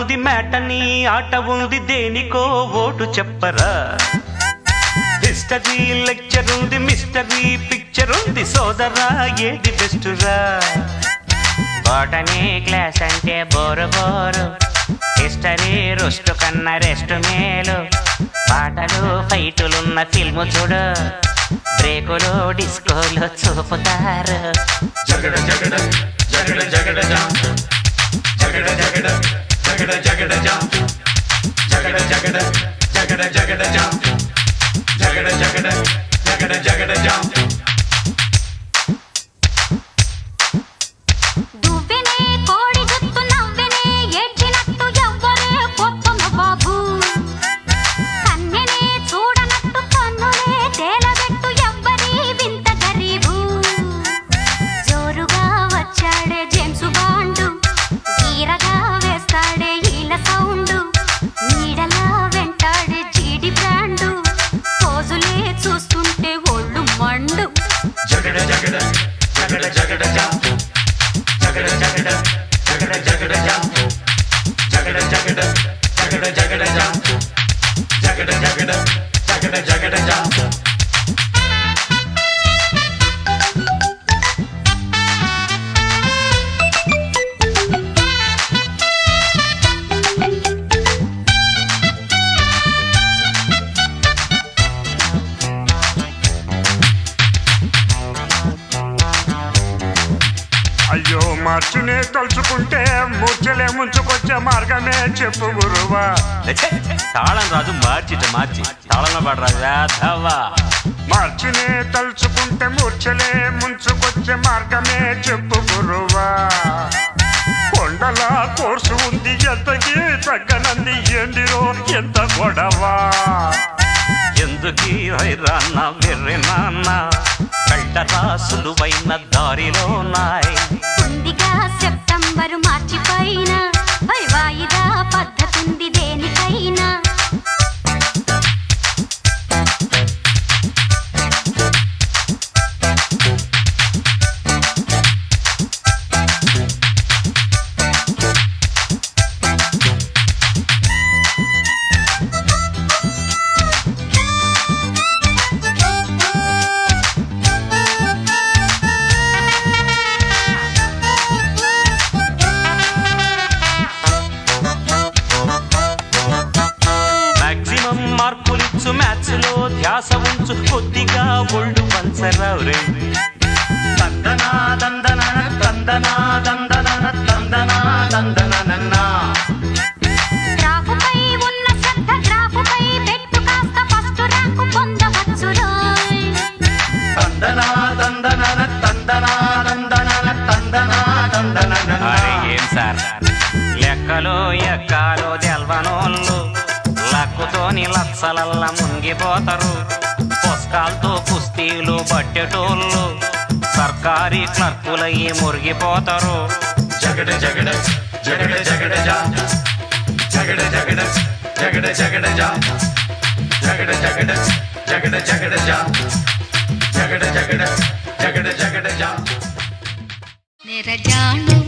ఉంది మేటని ఆట ఉంది దేనికో ఓటు చెప్పరా హిస్టరీ లెక్చర్ ఉంది మిస్టరీ పిక్చర్ ఉంది సోదరా ఏది బెస్ట్ రా బాటనీ క్లాస్ అంటే బోరు బోరు హిస్టరీ రుస్టు కన్నా రెస్ట్ మేలు పాటలు ఫైటులున్న ఫిల్ము చూడు బ్రేకులు డిస్కోలు చూపుతారు జగడ జగడ జగడ జగడ జం జగడ జగడ జగడ జగడ జం జగడ జగడ జగడ జగడ జం జగడ జగడ జగడ జగడ జం దువ్వెనే కోడి జుత్తు నవ్వెనే ఏడ్చినట్టు ఎవ్వరే పొత్తున బాబు కన్నెనే చూడనట్టు కన్నులే తేలబెట్టు ఎవ్వరి వింత గరీబు జోరుగా వచ్చాడే జేమ్స్ బాండు గీరగా వేస్తాడే ఈల సౌండు నీడలా వెంటాడే జీడి బ్రాండు పోజులే చూస్తుంటే ఒళ్ళు మండు జగడ జగడ జగడ జగడ జం జగడ జగడ జగడ జగడ జం జగడ జగడ జగడ జగడ జం జగడ జగడ జగడ జగడ జం అయ్యో మార్చునే తలుచుకుంటే మూర్చలే ముంచుకొచ్చే మార్గమే చెప్పు గురువా ఛే, తాళం రాజు మార్చిట మార్చి తాళంలో పడరాజు వేధవా మార్చునే తలుచుకుంటే మూర్చలే ముంచుకొచ్చే మార్గమే చెప్పు గురువా కొండల కోర్సు ఉంది ఎంతకి తగ్గనంది ఏందిరో ఎంత గొడవా ఎందుకీ వైరాన్న వెర్రి నాన్న కళ్ళరా సులువైన దారిలో నాయ్ ఉందిగా సెప్టెంబరు మార్చి పైన మరి వాయిదా పద్ధతుంది దేనికైనా మాక్సిమం మార్కులిచ్చు మ్యాథ్స్ లో ధ్యాస ఉంచు కొద్దిగా ఒళ్ళు పంచరావు రే తందనా దందన తందనా దందన తందనా దందన గ్రాఫుపై ఉన్న శ్రద్ధ గ్రాఫుపై పెట్టు కాస్త ఫస్ట్ ర్యాంకు పొందవచ్చు రోయ్. తందనా తందన తందనా తందన తందనా తందన అరే ఏం సార్ లెక్కలు ఎక్కాలు తెల్వనోళ్ళు లక్కుతోని లక్షలల్ల మునిగిపోతారు పుస్తకాలతో కుస్తీలు పట్టేటోళ్ళు సర్కారీ క్లర్కులయ్యి మురిగిపోతారు జగడ జగడ జగడ జగడ జా జగడ జగడ జగడ జగడ జా జగడ జగడ జగడ జగడ జా జగడ జగడ జగడ జగడ జా मेरा जानू